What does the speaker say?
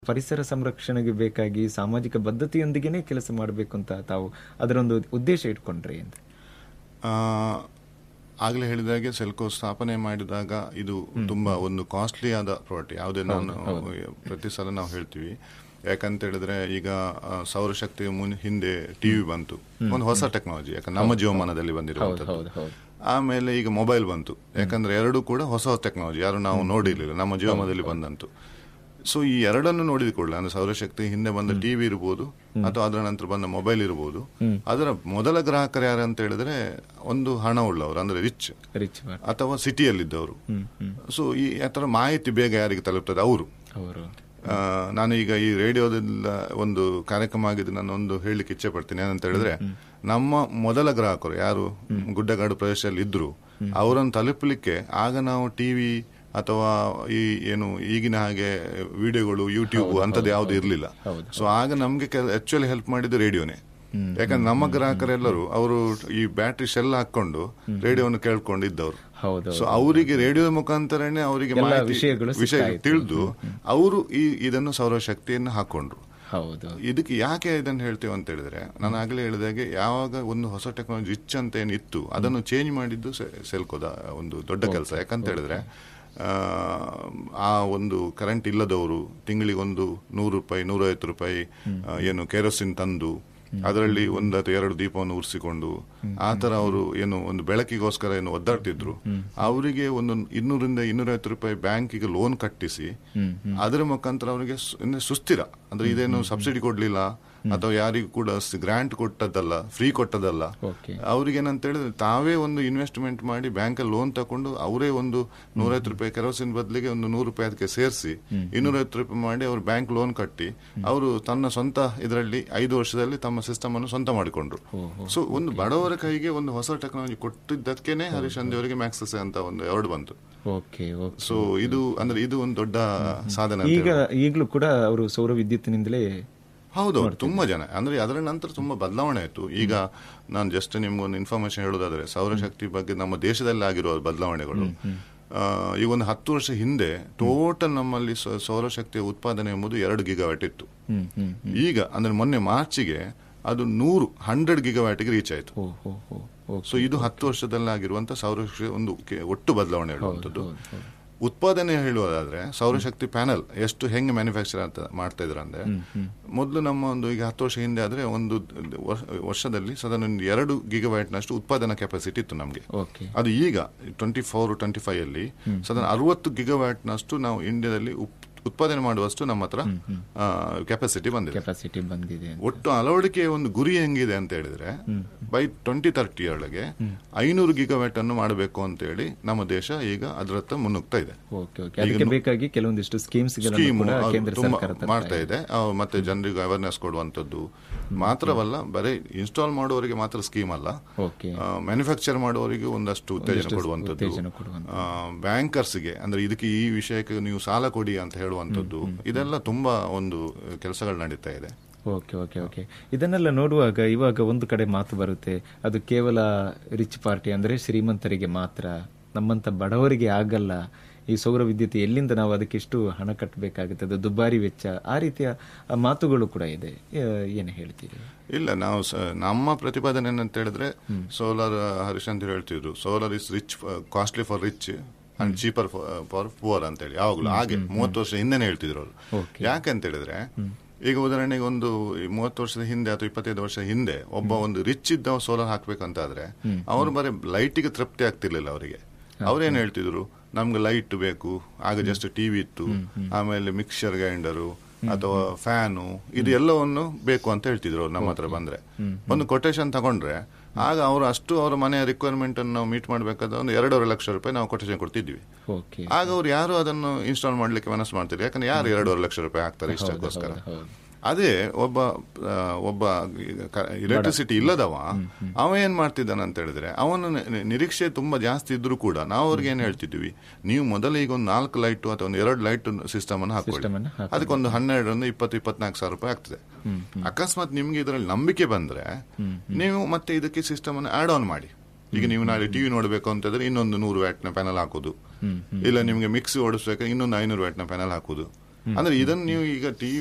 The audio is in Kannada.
ಪರಿಸರ ಸಂರಕ್ಷಣೆಗೆ ಬೇಕಾಗಿ ಸಾಮಾಜಿಕ ಬದ್ಧತೆಯೊಂದಿಗೆನೇ ಕೆಲಸ ಮಾಡಬೇಕು ಅಂತ ತಾವು ಅದರೊಂದು ಉದ್ದೇಶ ಇಟ್ಕೊಂಡ್ರಿ ಅಂತ ಆಗಲೇ ಹೇಳಿದಾಗೆ ಸೆಲ್ಕೋ ಸ್ಥಾಪನೆ ಮಾಡಿದಾಗ ಇದು ತುಂಬಾ ಒಂದು ಕಾಸ್ಟ್ಲಿ ಆದ ಪ್ರಾಡಕ್ಟ್ ಯಾವುದೇ ನಾನು ಪ್ರತಿ ಸಲ ನಾವು ಹೇಳ್ತೀವಿ ಯಾಕಂತ ಹೇಳಿದ್ರೆ ಈಗ ಆ, ಸೌರಶಕ್ತಿ ಮುನ್ ಹಿಂದೆ ಟಿವಿ ಬಂತು ಒಂದು ಹೊಸ ಟೆಕ್ನಾಲಜಿ ಯಾಕಂದ್ರೆ ನಮ್ಮ ಜೀವಮಾನದಲ್ಲಿ ಬಂದಿರುವಂತದ್ದು ಹೌದು ಹೌದು ಆಮೇಲೆ ಈಗ ಮೊಬೈಲ್ ಬಂತು ಯಾಕಂದ್ರೆ ಎರಡು ಕೂಡ ಹೊಸ ಟೆಕ್ನಾಲಜಿ ಯಾರು ನಾವು ನೋಡಿರ್ಲಿಲ್ಲ ನಮ್ಮ ಜೀವನದಲ್ಲಿ ಬಂದಂತು ಸೊ ಈ ಎರಡನ್ನು ನೋಡಿದ ಕೂಡಲೇ ಅಂದ್ರೆ ಸೌರಶಕ್ತಿ ಹಿಂದೆ ಬಂದ ಟಿವಿ ಇರಬಹುದು ಅಥವಾ ಅದರ ನಂತರ ಬಂದ ಮೊಬೈಲ್ ಇರಬಹುದು ಅದರ ಮೊದಲ ಗ್ರಾಹಕರು ಯಾರು ಅಂತ ಹೇಳಿದ್ರೆ ಒಂದು ಹಣ ಉಳ್ಳವರು ಅಂದ್ರೆ ರಿಚ್ ರಿಚ್ ಮಾಡಿ ಅಥವಾ ಸಿಟಿಯಲ್ಲಿದ್ದವರು ಹ್ಮ್ ಹ್ಮ್ ಸೊ ಈ ಆತರ ಮಾಹಿತಿ ಬೇಗ ಯಾರಿಗೆ ತಲುಪ್ತದೆ ಅವರು ಅವರು ಆ, ನಾನು ಈಗ ಈ ರೇಡಿಯೋದಿಂದ ಒಂದು ಕಾರ್ಯಕ್ರಮ ಆಗಿದ್ದು ನಾನು ಒಂದು ಹೇಳಲಿಕ್ಕೆ ಇಚ್ಛೆ ಪಡ್ತೀನಿ ಏನಂತ ಹೇಳಿದ್ರೆ ನಮ್ಮ ಮೊದಲ ಗ್ರಾಹಕರು ಯಾರು ಗುಡ್ಡಗಾಡು ಪ್ರದೇಶದಲ್ಲಿ ಇದ್ರು ಅವರನ್ನು ತಲುಪಲಿಕ್ಕೆ ಆಗ ನಾವು ಟಿವಿ ಅಥವಾ ಈ ಏನು ಈಗಿನ ಹಾಗೆ ವಿಡಿಯೋಗಳು ಯೂಟ್ಯೂಬ್ ಅಂತದ್ದು ಯಾವ್ದು ಇರಲಿಲ್ಲ ಹೌದು. ಸೊ ಆಗ ನಮ್ಗೆ ಆಕ್ಚುಲಿ ಹೆಲ್ಪ್ ಮಾಡಿದ್ದು ರೇಡಿಯೋನೇ ಯಾಕಂದ್ರೆ ನಮ್ಮ ಗ್ರಾಹಕರೆಲ್ಲರೂ ಅವರು ಈ ಬ್ಯಾಟ್ರಿ ಶೆಲ್ ಹಾಕೊಂಡು ರೇಡಿಯೋವನ್ನು ಕೇಳ್ಕೊಂಡು ಇದ್ದವರು ಹೌದು ಸೊ ಅವರಿಗೆ ರೇಡಿಯೋದ ಮುಖಾಂತರನೇ ಅವರಿಗೆ ಎಲ್ಲ ಮಾಹಿತಿ ವಿಷಯಗಳು ವಿಷಯ ಸಿಗ್ತಾ ಇತ್ತು. ತಿಳಿದು ಅವರು ಈ ಇದನ್ನು ಸೌರಶಕ್ತಿಯನ್ನು ಹಾಕೊಂಡ್ರು ಹೌದು ಇದಕ್ಕೆ ಯಾಕೆ ಇದನ್ನು ಹೇಳ್ತೇವೆ ಅಂತ ಹೇಳಿದ್ರೆ ನಾನು ಆಗಲೇ ಹೇಳಿದಾಗೆ ಯಾವಾಗ ಒಂದು ಹೊಸ ಟೆಕ್ನಾಲಜಿ ರಿಚ್ ಅಂತ ಏನಿತ್ತು ಅದನ್ನು ಚೇಂಜ್ ಮಾಡಿದ್ದು ಸೆ- ಸೆಲ್ಕೋದ ಒಂದು ದೊಡ್ಡ ಕೆಲಸ ಯಾಕಂತ ಹೇಳಿದ್ರೆ ಆ, ಆ ಒಂದು ಕರೆಂಟ್ ಇಲ್ಲದವರು ತಿಂಗಳಿಗೊಂದು ನೂರು ರೂಪಾಯಿ ನೂರೈವತ್ತು ರೂಪಾಯಿ ಆ, ಏನು ಕೆರೋಸಿನ್ ತಂದು ಅದರಲ್ಲಿ ಒಂದು ಅಥವಾ ಎರಡು ದೀಪವನ್ನು ಉರಿಸಿಕೊಂಡು ಆ ತರ ಅವರು ಏನು ಒಂದು ಬೆಳಕಿಗೋಸ್ಕರ ಏನು ಒದ್ದಾಡ್ತಿದ್ರು ಅವರಿಗೆ ಒಂದು ಇನ್ನೂರಿಂದ ಇನ್ನೂರೈವತ್ತು ರೂಪಾಯಿ ಬ್ಯಾಂಕಿಗೆ ಲೋನ್ ಕಟ್ಟಿಸಿ ಅದರ ಮುಖಾಂತರ ಅವರಿಗೆ ಸು- ಅಂದ್ರೆ ಸುಸ್ಥಿರ ಅಂದ್ರೆ ಇದೇನು ಸಬ್ಸಿಡಿ ಕೊಡ್ಲಿಲ್ಲ ಅಥವಾ ಯಾರಿಗೂ ಕೂಡ ಗ್ರಾಂಟ್ ಕೊಟ್ಟದ್ದಲ್ಲ ಫ್ರೀ ಕೊಟ್ಟದಲ್ಲ ಓಕೆ ಅವ್ರಿಗೆ ಏನಂತ ಹೇಳಿದ್ರೆ ತಾವೇ ಒಂದು ಇನ್ವೆಸ್ಟ್ಮೆಂಟ್ ಮಾಡಿ ಬ್ಯಾಂಕಲ್ಲಿ ಲೋನ್ ತಕೊಂಡು ಅವರೇ ಒಂದು ನೂರೈವತ್ತು ರೂಪಾಯಿ ಕೆರೋಸಿನ್ ಬದಲಿಗೆ ಒಂದು ನೂರು ರೂಪಾಯಿ ಅದಕ್ಕೆ ಸೇರಿಸಿ ಇನ್ನೂರೈವತ್ತು ರೂಪಾಯಿ ಮಾಡಿ ಅವರು ಬ್ಯಾಂಕ್ ಲೋನ್ ಕಟ್ಟಿ ಅವರು ತನ್ನ ಸ್ವಂತ ಇದರಲ್ಲಿ ಐದು ವರ್ಷದಲ್ಲಿ ತಮ್ಮ ಸಿಸ್ಟಮ್ ಅನ್ನು ಸ್ವಂತ ಮಾಡಿಕೊಂಡ್ರು ಸೊ ಒಂದು ಬಡವರ ಕೈಗೆ ಒಂದು ಹೊಸ ಟೆಕ್ನಾಲಜಿ ಕೊಟ್ಟಿದ್ದಕ್ಕೇನೆ ಹರೀಶ್ ಅಂದಿ ಅವರಿಗೆ ಮ್ಯಾಕ್ಸಸ್ ಅಂತ ಒಂದು ಅವಾರ್ಡ್ ಬಂತು ಓಕೆ ಓಕೆ ಸೊ ಇದು ಅಂದ್ರೆ ಇದು ಒಂದು ದೊಡ್ಡ ಸಾಧನೆ ಅಂತ ಈಗ ಈಗಲೂ ಕೂಡ ಅವರು ಸೌರ ವಿದ್ಯುತ್ತಿನಿಂದಲೇ ಹೌದು ತುಂಬಾ ಜನ ಅಂದ್ರೆ ಅದರ ನಂತರ ತುಂಬಾ ಬದಲಾವಣೆ ಆಯ್ತು ಈಗ ನಾನು ಜಸ್ಟ್ ನಿಮ್ಗೊಂದು ಇನ್ಫಾರ್ಮೇಶನ್ ಹೇಳೋದಾದ್ರೆ ಸೌರಶಕ್ತಿ ಬಗ್ಗೆ ನಮ್ಮ ದೇಶದಲ್ಲಿ ಆಗಿರುವ ಬದಲಾವಣೆಗಳು ಆ, ಈಗ ಒಂದು ಹತ್ತು ವರ್ಷ ಹಿಂದೆ ಟೋಟಲ್ ನಮ್ಮಲ್ಲಿ ಸೌ- ಸೌರಶಕ್ತಿಯ ಉತ್ಪಾದನೆ ಎಂಬುದು ಎರಡು ಗಿಗಾವ್ಯಾಟ್ ಇತ್ತು ಹ್ಮ್ ಹ್ಮ್ ಈಗ ಅಂದ್ರೆ ಮೊನ್ನೆ ಮಾರ್ಚಿಗೆ ಅದು ನೂರು ಹಂಡ್ರೆಡ್ ಗಿಗಾವ್ಯಾಟ್ಗೆ ರೀಚ್ ಆಯ್ತು ಓ ಹೋ ಹೋ ಓಕೆ ಸೊ ಇದು ಹತ್ತು ವರ್ಷದಲ್ಲಿ ಆಗಿರುವಂತ ಸೌರಶಕ್ತಿ ಒಂದು ಕೆ- ಒಟ್ಟು ಬದಲಾವಣೆ ಹೇಳುವಂಥದ್ದು ಉತ್ಪಾದನೆ ಹೇಳುವುದಾದ್ರೆ ಸೌರಶಕ್ತಿ ಪ್ಯಾನಲ್ ಎಷ್ಟು ಹೆಂಗೆ ಮ್ಯಾನುಫ್ಯಾಕ್ಚರ್ ಅಂತ ಮಾಡ್ತಾ ಇದ್ರ ಅಂದ್ರೆ ಮೊದಲು ನಮ್ಮ ಒಂದು ಈಗ ಹತ್ತು ವರ್ಷ ಹಿಂದೆ ಆದ್ರೆ ಒಂದು ವರ್ಷ- ವರ್ಷದಲ್ಲಿ ಸಾಧಾರಣ ಒಂದು ಎರಡು ಗಿಗಾವ್ಯಾಟ್ ನಷ್ಟು ಉತ್ಪಾದನಾ ಕೆಪಾಸಿಟಿ ಇತ್ತು ನಮಗೆ ಓಕೆ ಅದು ಈಗ ಟ್ವೆಂಟಿ ಫೋರ್ ಟ್ವೆಂಟಿ ಫೈವ್ ಅಲ್ಲಿ ಸಾಧಾರಣ ಅರವತ್ತು ಗಿಗಾವ್ಯಾಟ್ ನಷ್ಟು ನಾವು ಇಂಡಿಯಾದಲ್ಲಿ ಉಪ್- ಉತ್ಪಾದನೆ ಮಾಡುವಷ್ಟು ನಮ್ಮ ಹತ್ರ ಕೆಪಾಸಿಟಿ ಬಂದಿದೆ ಕೆಪಾಸಿಟಿ ಬಂದಿದೆ ಅಂತ. ಒಟ್ಟು ಅಳವಡಿಕೆಯ ಒಂದು ಗುರಿ ಹೆಂಗಿದೆ ಅಂತ ಹೇಳಿದ್ರೆ ಬೈ ಟ್ವೆಂಟಿ ತರ್ಟಿ ಒಳಗೆ ಐನೂರು ಗಿಗಾವ್ಯಾಟ್ ಅನ್ನು ಮಾಡಬೇಕು ಅಂತ ಹೇಳಿ ನಮ್ಮ ದೇಶ ಈಗ ಅದರತ್ತ ಮುನ್ನುಗ್ತಾ ಇದೆ ಓಕೆ ಓಕೆ ಅದಕ್ಕೆ ಬೇಕಾಗಿ ಕೆಲವೊಂದಿಷ್ಟು ಸ್ಕೀಮ್ಸ್ ಸ್ಕೀಮ್ ಕೂಡ ಕೇಂದ್ರ ಸರ್ಕಾರ ತರ್ತಾ ಮಾಡ್ತಾ ಇದೆ ಆ, ಮತ್ತೆ ಜನರಿಗೆ ಅವೇರ್ನೆಸ್ ಕೊಡುವಂತದ್ದು ಮಾತ್ರವಲ್ಲ ಬರೀ ಇನ್ಸ್ಟಾಲ್ ಮಾಡುವವರಿಗೆ ಮಾತ್ರ ಸ್ಕೀಮ್ ಅಲ್ಲ ಓಕೆ ಮ್ಯಾನುಫ್ಯಾಕ್ಚರ್ ಮಾಡುವವರಿಗೆ ಒಂದಷ್ಟು ಉತ್ತೇಜನ ಕೊಡುವಂತದ್ದು ಉತ್ತೇಜನ ಕೊಡುವಂತ ಬ್ಯಾಂಕರ್ಸ್ಗೆ ಅಂದ್ರೆ ಇದಕ್ಕೆ ಈ ವಿಷಯಕ್ಕೆ ನೀವು ಸಾಲ ಕೊಡಿ ಅಂತ ಹೇಳುವಂತದ್ದು ಇದೆಲ್ಲ ತುಂಬಾ ಒಂದು ಕೆಲಸಗಳು ನಡೀತಾ ಇದೆ ಓಕೆ ಓಕೆ ಓಕೆ ಇದನ್ನೆಲ್ಲ ನೋಡುವಾಗ ಇವಾಗ ಒಂದು ಕಡೆ ಮಾತು ಬರುತ್ತೆ ಅದು ಕೇವಲ ರಿಚ್ ಪಾರ್ಟಿ ಅಂದ್ರೆ ಶ್ರೀಮಂತರಿಗೆ ಮಾತ್ರ ನಮ್ಮಂತ ಬಡವರಿಗೆ ಆಗಲ್ಲ ಈ ಸೌರ ವಿದ್ಯುತ್ ಎಲ್ಲಿಂದ ನಾವು ಅದಕ್ಕೆ ಎಷ್ಟು ಹಣ ಕಟ್ಟಬೇಕಾಗುತ್ತೆ ಅದು ದುಬಾರಿ ವೆಚ್ಚ ಆ ರೀತಿಯ ಆ, ಮಾತುಗಳು ಕೂಡ ಇದೆ ಆ, ಏನು ಹೇಳ್ತೀರಿ ಇಲ್ಲ ನಾವು ಸ- ನಮ್ಮ ಪ್ರತಿಪಾದನೆ ಏನಂತ ಹೇಳಿದ್ರೆ ಸೋಲಾರ್ ಹರೀಶ್ ಅಂತ ಹೇಳ್ತಿದ್ರು solar is rich costly for rich and cheaper for poor ಅಂತ ಹೇಳಿ ಯಾವಾಗಲೂ ಹಾಗೆ ಮೂವತ್ತು ವರ್ಷ ಹಿಂದೆನೆ ಹೇಳ್ತಿದ್ರು ಅವರು Okay. ಯಾಕಂತ ಹೇಳಿದ್ರೆ ಈಗ ಉದಾಹರಣೆಗೆ ಒಂದು ಈ ಮೂವತ್ತು ವರ್ಷದ ಹಿಂದೆ ಅಥವಾ ಇಪ್ಪತ್ತೈದು ವರ್ಷ ಹಿಂದೆ ಒಬ್ಬ ಒಂದು ರಿಚ್ ಇದ್ದ ಸೋಲಾರ್ ಹಾಕ್ಬೇಕಂತಾದ್ರೆ ಅವರು ಬರೀ ಲೈಟಿಗೆ ತೃಪ್ತಿ ಆಗ್ತಿರ್ಲಿಲ್ಲ ಅವರಿಗೆ ಅವ್ರೇನ್ ಹೇಳ್ತಿದ್ರು ನಮ್ಗೆ ಲೈಟ್ ಬೇಕು ಆಗ ಜಸ್ಟ್ ಟಿವಿ ಇತ್ತು ಆಮೇಲೆ ಮಿಕ್ಸರ್ ಗ್ರೈಂಡರು ಅಥವಾ ಫ್ಯಾನು ಇದು ಎಲ್ಲವನ್ನು ಬೇಕು ಅಂತ ಹೇಳ್ತಿದ್ರು ಅವ್ರು ನಮ್ಮ ಹತ್ರ ಬಂದ್ರೆ ಒಂದು ಕೊಟೇಶನ್ ತಗೊಂಡ್ರೆ ಆಗ ಅವರು ಅಷ್ಟು ಅವರ ಮನೆಯ ರಿಕ್ವೈರ್ಮೆಂಟ್ ಅನ್ನು ನಾವು ಮೀಟ್ ಮಾಡಬೇಕಾದ್ರೆ ಒಂದು ಎರಡೂವರೆ ಲಕ್ಷ ರೂಪಾಯಿ ನಾವು ಕೊಟೇಶನ್ ಕೊಡ್ತಿದ್ವಿ ಓಕೆ ಆಗ ಅವ್ರು ಯಾರು ಅದನ್ನು ಇನ್ಸ್ಟಾಲ್ ಮಾಡ್ಲಿಕ್ಕೆ ಮನಸ್ಸು ಮಾಡ್ತಿದ್ರು ಯಾಕಂದ್ರೆ ಯಾರು ಎರಡೂವರೆ ಲಕ್ಷ ರೂಪಾಯಿ ಹಾಕ್ತಾರೆ ಇಷ್ಟಕ್ಕೋಸ್ಕರ ಹೌದು ಅದೇ ಒಬ್ಬ ಆ, ಒಬ್ಬ ಎಲೆಕ್ಟ್ರಿಸಿಟಿ ಇಲ್ಲದವ ಅವ ಏನ್ ಮಾಡ್ತಿದ್ದಾನೆ ಅಂತ ಹೇಳಿದ್ರೆ ಅವನ ನಿ- ನಿರೀಕ್ಷೆ ತುಂಬಾ ಜಾಸ್ತಿ ಇದ್ರೂ ಕೂಡ ನಾವು ಅವ್ರಿಗೆ ಏನ್ ಹೇಳ್ತಿದ್ವಿ ನೀವು ಮೊದಲು ಈಗ ಒಂದು ನಾಲ್ಕು ಲೈಟ್ ಅಥವಾ ಒಂದು ಎರಡು ಲೈಟ್ ಸಿಸ್ಟಮ್ ಅನ್ನು ಹಾಕೊಳ್ಳಿ System ಅನ್ನು ಹಾಕೊಳ್ಳಿ. ಅದಕ್ಕೊಂದು ಹನ್ನೆರಡರಿಂದ ಇಪ್ಪತ್ತು ಇಪ್ಪತ್ನಾಲ್ಕು ಸಾವಿರ ರೂಪಾಯಿ ಆಗ್ತದೆ ಅಕಸ್ಮಾತ್ ನಿಮ್ಗೆ ಇದರಲ್ಲಿ ನಂಬಿಕೆ ಬಂದ್ರೆ ನೀವು ಮತ್ತೆ ಇದಕ್ಕೆ ಸಿಸ್ಟಮ್ ಅನ್ನು ಆಡ್ ಆನ್ ಮಾಡಿ ಈಗ ನೀವು ನಾಳೆ ಟಿವಿ ನೋಡಬೇಕು ಅಂತಂದ್ರೆ ಇನ್ನೊಂದು ನೂರು ವ್ಯಾಟ್ನ ಪ್ಯಾನಲ್ ಹಾಕೋದು ಇಲ್ಲ ನಿಮ್ಗೆ ಮಿಕ್ಸಿ ಓಡಿಸ್ಬೇಕಾದ್ರೆ ಇನ್ನೊಂದು ಐನೂರು ವ್ಯಾಟ್ನ ಪ್ಯಾನಲ್ ಹಾಕೋದು ಅಂದ್ರೆ ಇದನ್ನು ನೀವು ಈಗ ಟಿ